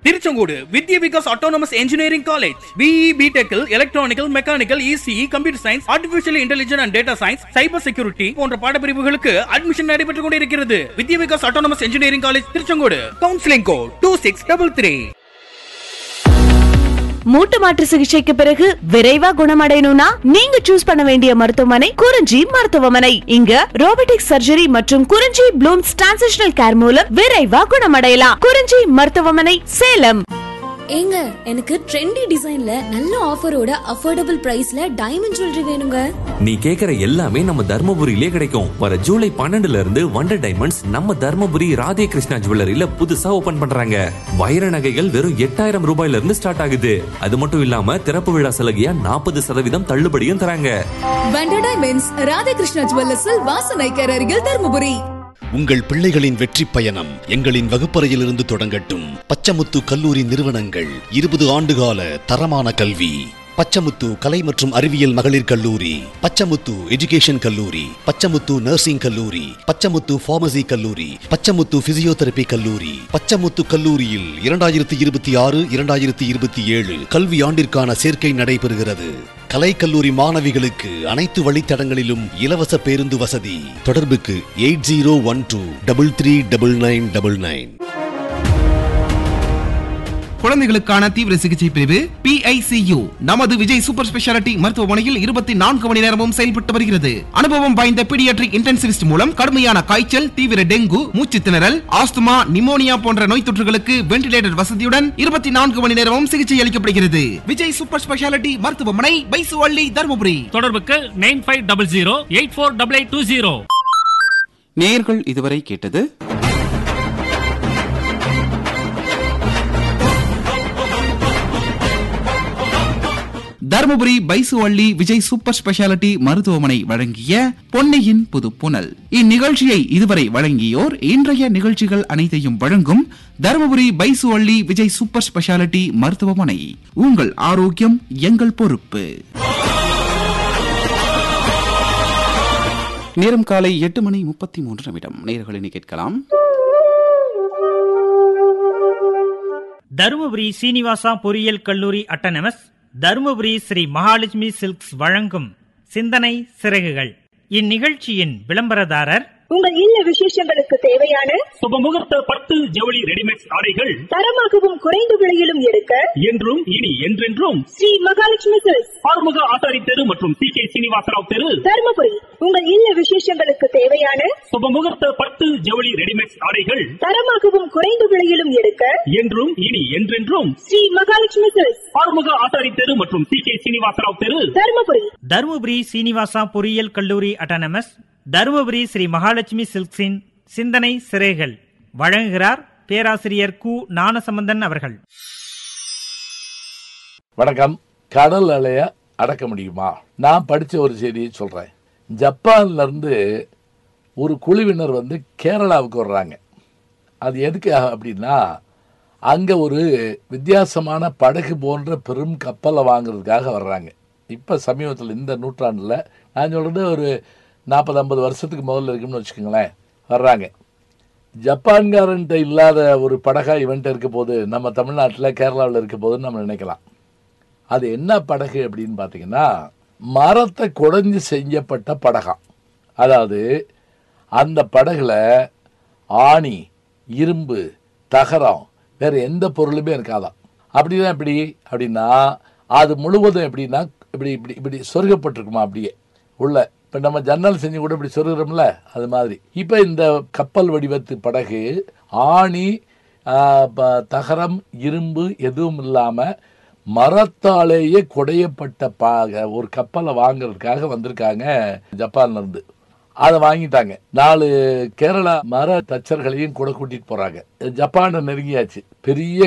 Tiruchengode Vidya Vikas autonomous engineering college BE பிடெக்கில் electronical mechanical ECE computer science artificial intelligence and data science cyber security போன்ற பாடப்பிரிவுகளுக்கு admission நடைபெற்றுக் கொண்டிருக்கிறது Vidya Vikas autonomous engineering college Tiruchengode counselling code two six double three மூட்டு மாற்று சிகிச்சைக்கு பிறகு விரைவா குணமடையணும்னா நீங்க சூஸ் பண்ண வேண்டிய மருத்துவமனை குறிஞ்சி மருத்துவமனை இங்க ரோபோட்டிக் சர்ஜரி மற்றும் குறிஞ்சி ப்ளூம்ஸ் டிரான்சிஷனல் கேர் மூலம் விரைவா குணமடையலாம் குறிஞ்சி மருத்துவமனை சேலம் ஏங்க எனக்கு ட்ரெண்டி டிசைன்ல நல்ல ஆஃபரோட அஃபோர்டபுள் பிரைஸ்ல டைமண்ட் ஜுவல்லரி வேணுங்க நீ கேக்குற எல்லாமே நம்ம தர்மபுரியிலே கிடைக்கும் வர ஜூலை பன்னெண்டுல இருந்து வண்டர் டைமண்ட்ஸ் நம்ம தர்மபுரி ராதே கிருஷ்ணா ஜுவல்லரியில புதுசா ஓபன் பண்றாங்க வைர நகைகள் வெறும் எட்டாயிரம் ரூபாயில இருந்து ஸ்டார்ட் ஆகுது அது மட்டும் இல்லாம திறப்பு விழா சலுகையா நாற்பது சதவீதம் தள்ளுபடியும் தராங்க வண்டர் டைமண்ட்ஸ் ராதாகிருஷ்ணா ஜுவல்லர்ஸில் வாசனைக்கர் அருகில் தருமபுரி உங்கள் பிள்ளைகளின் வெற்றி பயணம் எங்களின் வகுப்பறையிலிருந்து தொடங்கட்டும் பச்சமுத்து கல்லூரி நிறுவனங்கள் இருபது ஆண்டுகால தரமான கல்வி பச்சமுத்து கலை மற்றும் அறிவியல் மகளிர் கல்லூரி பச்சமுத்து எஜுகேஷன் கல்லூரி பச்சமுத்து நர்சிங் கல்லூரி பச்சமுத்து பார்மசி கல்லூரி பச்சமுத்து பிசியோதெரபி கல்லூரி பச்சமுத்து கல்லூரியில் இரண்டாயிரத்தி இருபத்தி ஆறு இரண்டாயிரத்தி இருபத்தி ஏழு கல்வி ஆண்டிற்கான சேர்க்கை நடைபெறுகிறது கலை கல்லூரி மாணவிகளுக்கு அனைத்து வழித்தடங்களிலும் இலவச பேருந்து வசதி தொடர்புக்கு eight zero one two double three double nine double nine குழந்தைகளுக்கான தீவிர சிகிச்சை பிரிவு PICU நமது விஜய் சூப்பர் ஸ்பெஷாலிட்டி மருத்துவமனையில் இருபத்தி நான்கு மணி நேரமும் செயல்பட்டு வருகிறது அனுபவம் வாய்ந்த பீடியாட்ரிக் இன்டென்சிவிஸ்ட் மூலம் கடுமையான காய்ச்சல் தீவிர டெங்கு மூச்சு திணறல் ஆஸ்துமா நிமோனியா போன்ற நோய் தொற்றுகளுக்கு வென்டிலேட்டர் வசதியுடன் இருபத்தி நான்கு மணி நேரமும் சிகிச்சை அளிக்கப்படுகிறது விஜய் சூப்பர் ஸ்பெஷாலிட்டி மருத்துவமனை பைசுவள்ளி தருமபுரி தொடர்புக்கு nine five double zero eight four double eight two zero நேர்கள் இதுவரை கேட்டது தருமபுரி பைசுவள்ளி விஜய் சூப்பர் ஸ்பெஷாலிட்டி மருத்துவமனை வழங்கிய பொன்னையின் புது புனல் இந்நிகழ்ச்சியை இதுவரை வழங்கியோர் இன்றைய நிகழ்ச்சிகள் அனைத்தையும் வழங்கும் தருமபுரி பைசுவள்ளி விஜய் சூப்பர் ஸ்பெஷாலிட்டி மருத்துவமனை உங்கள் ஆரோக்கியம் எங்கள் பொறுப்பு நேரம் காலை எட்டு மணி முப்பத்தி மூன்று நிமிடம் நேர்களினை கேட்கலாம் தருமபுரி சீனிவாசா பொறியியல் கல்லூரி அட்டனமஸ் தருமபுரி ஸ்ரீ மகாலட்சுமி சில்க்ஸ் வழங்கும் சிந்தனை சிறகுகள் இந்நிகழ்ச்சியின் விளம்பரதாரர் உங்கள் இல்ல விசேஷங்களுக்கு தேவையான சுபமுகூர்த்த பட்டு ஜவுளி ரெடிமேட் ஆடைகள் தரமாகவும் குறைந்த விலையிலும் எடுக்க என்றும் இனி என்றென்றும் ஸ்ரீ மகாலட்சுமி சில்க்ஸ் ஆறுமுக ஆசாரி தெரு மற்றும் சி கே சீனிவாசராவ் தெரு தருமபுரி உங்கள் இல்ல விசேஷங்களுக்கு தேவையான சுபமுகூர்த்த பட்டு ஜவுளி ரெடிமேட் ஆடைகள் தரமாகவும் குறைந்த விலையிலும் எடுக்க என்றும் இனி என்றென்றும் ஸ்ரீ மகாலட்சுமி சில்க்ஸ் ஆறுமுக ஆசாரி தெரு மற்றும் சி கே சீனிவாசராவ் தெரு தருமபுரி தருமபுரி சீனிவாசா பொறியியல் கல்லூரி அட்டனமஸ் தருமபுரி ஸ்ரீ மகாலட்சுமி சில்க்ஸின் சிந்தனை சிறைகள் வழங்குகிறார் பேராசிரியர் கு ஞானசம்பந்தன் அவர்கள் வணக்கம் கடல் அலைய அடக்க முடியுமா நான் படிச்ச ஒரு செய்தியை சொல்றேன் ஜப்பான்ல இருந்து ஒரு குழுவினர் வந்து கேரளாவுக்கு வர்றாங்க அது எதுக்காக அப்படின்னா அங்க ஒரு வித்தியாசமான படகு போன்ற பெரும் கப்பலை வாங்குறதுக்காக வர்றாங்க இப்ப சமீபத்தில் இந்த நூற்றாண்டுல நான் சொல்றது ஒரு நாற்பது ஐம்பது வருஷத்துக்கு முதல்ல இருக்குன்னு வச்சுக்கோங்களேன் வர்றாங்க ஜப்பான்காரன்ட்ட இல்லாத ஒரு படகா இவன்ட்ட இருக்க போது நம்ம தமிழ்நாட்டில் கேரளாவில் இருக்க போதுன்னு நம்ம நினைக்கலாம் அது என்ன படகு அப்படின்னு பார்த்தீங்கன்னா மரத்தை குடைஞ்சு செஞ்சப்பட்ட படகாம் அதாவது அந்த படகுல ஆணி இரும்பு தகரம் வேற எந்த பொருளுமே இருக்காதாம் அப்படிதான் எப்படி அப்படின்னா அது முழுவதும் எப்படின்னா இப்படி இப்படி இப்படி சொருகப்பட்டிருக்குமா அப்படியே உள்ள இப்போ நம்ம ஜன்னல் செஞ்சு கூட இப்படி சொருகிறோம்ல அது மாதிரி இப்போ இந்த கப்பல் வடிவத்து படகு ஆணி ஆ, ப- தகரம் இரும்பு எதுவும் இல்லாமல் மரத்தாலேயே குடையப்பட்ட பா ஒரு கப்பலை வாங்குறதுக்காக வந்திருக்காங்க ஜப்பான்ல இருந்து அதை வாங்கிட்டாங்க நாலு கேரளா மர தச்சர்களையும் கூட கூட்டிட்டு போறாங்க ஜப்பானை நெருங்கியாச்சு பெரிய